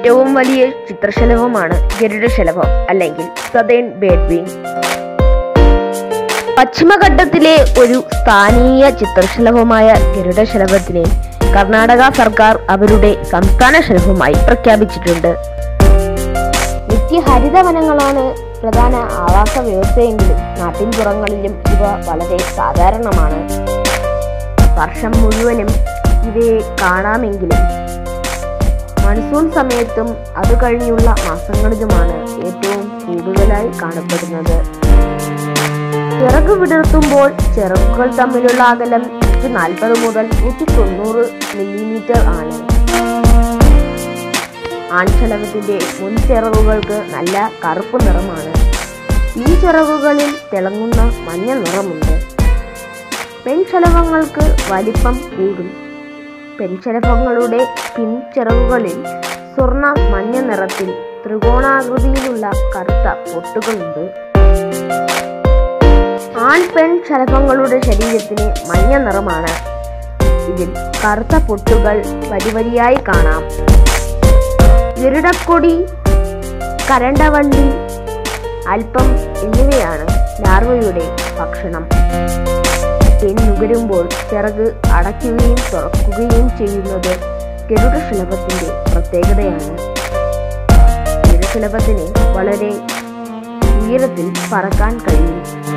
ഏറ്റവും വലിയ ചിത്രശലഭമാണ് ഗരുഡശലഭം അല്ലെങ്കിൽ സദേൺ ബേഡ്വിങ് പശ്ചിമഘട്ടത്തിലെ ഒരു സ്ഥാനീയ ചിത്രശലഭമായ ഗരുഡശലഭത്തിനെ കർണാടക സർക്കാർ അവരുടെ സംസ്ഥാന ശലഭമായി പ്രഖ്യാപിച്ചിട്ടുണ്ട് നിത്യഹരിത വനങ്ങളാണ് പ്രധാന ആവാസ വ്യവസ്ഥയെങ്കിലും നാട്ടിൻപുറങ്ങളിലും ഇവ വളരെ സാധാരണമാണ് വർഷം മുഴുവനും ഇവയെ കാണാമെങ്കിലും മൺസൂൺ സമയത്തും അത് കഴിഞ്ഞുള്ള മാസങ്ങളിലുമാണ് ഏറ്റവും കൂടുതലായി കാണപ്പെടുന്നത് ചിറക് വിടർത്തുമ്പോൾ ചിറകുകൾ തമ്മിലുള്ള അകലം നൂറ്റി നാൽപ്പത് മുതൽ നൂറ്റി തൊണ്ണൂറ് മില്ലിമീറ്റർ ആണ് ആൺശലഭത്തിന്റെ മുൻചിറകുകൾക്ക് നല്ല കറുപ്പ് നിറമാണ് ഈ ചിറകുകളിൽ തിളങ്ങുന്ന മഞ്ഞ നിറമുണ്ട് പെൺശലഭങ്ങൾക്ക് വലിപ്പം കൂടും പെൺശലഭങ്ങളുടെ പിൻചിറകുകളിൽ സ്വർണ്ണ മഞ്ഞ നിറത്തിൽ ത്രികോണാകൃതിയിലുള്ള കറുത്ത പൊട്ടുകളുണ്ട് ആൺ പെൺ ശലഭങ്ങളുടെ ശരീരത്തിന് മഞ്ഞ നിറമാണ് ഇതിൽ കറുത്ത പൊട്ടുകൾ വരിവരിയായി കാണാം ഗരുഡക്കൊടി കരണ്ടവണ്ടി അല്പം എന്നിവയാണ് ലാർവയുടെ ഭക്ഷണം തേൻ നുകരുമ്പോൾ ചിറക് അടയ്ക്കുകയും തുറക്കുകയും ചെയ്യുന്നത് ഗരുഡശലഭത്തിന്റെ പ്രത്യേകതയാണ് ഗരുഡശലഭത്തിന് വളരെ ഉയരത്തിൽ പറക്കാൻ കഴിയും